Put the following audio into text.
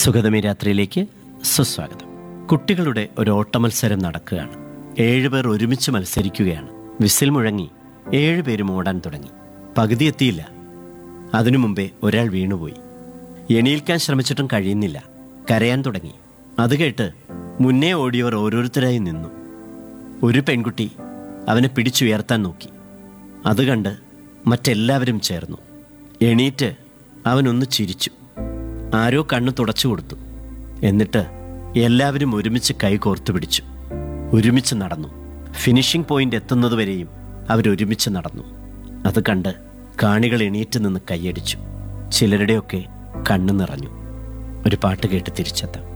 സുഗതമി രാത്രിയിലേക്ക് സുസ്വാഗതം കുട്ടികളുടെ ഒരു ഓട്ടമത്സരം നടക്കുകയാണ് ഏഴുപേർ ഒരുമിച്ച് മത്സരിക്കുകയാണ് വിസിൽ മുഴങ്ങി ഏഴുപേരും ഓടാൻ തുടങ്ങി പകുതി എത്തിയില്ല അതിനു മുമ്പേ ഒരാൾ വീണുപോയി എണീൽക്കാൻ ശ്രമിച്ചിട്ടും കഴിയുന്നില്ല കരയാൻ തുടങ്ങി അത് കേട്ട് മുന്നേ ഓടിയവർ ഓരോരുത്തരായി നിന്നു ഒരു പെൺകുട്ടി അവനെ പിടിച്ചുയർത്താൻ നോക്കി അത് കണ്ട് മറ്റെല്ലാവരും ചേർന്നു എണീറ്റ് അവനൊന്ന് ചിരിച്ചു ആരോ കണ്ണ് തുടച്ചു കൊടുത്തു എന്നിട്ട് എല്ലാവരും ഒരുമിച്ച് കൈ കോർത്തു പിടിച്ചു ഒരുമിച്ച് നടന്നു ഫിനിഷിംഗ് പോയിന്റ് എത്തുന്നതുവരെയും അവരൊരുമിച്ച് നടന്നു അത് കണ്ട് കാണികൾ എണീറ്റ് നിന്ന് കൈയടിച്ചു ചിലരുടെയൊക്കെ കണ്ണു നിറഞ്ഞു ഒരു പാട്ട് കേട്ട് തിരിച്ചെത്താം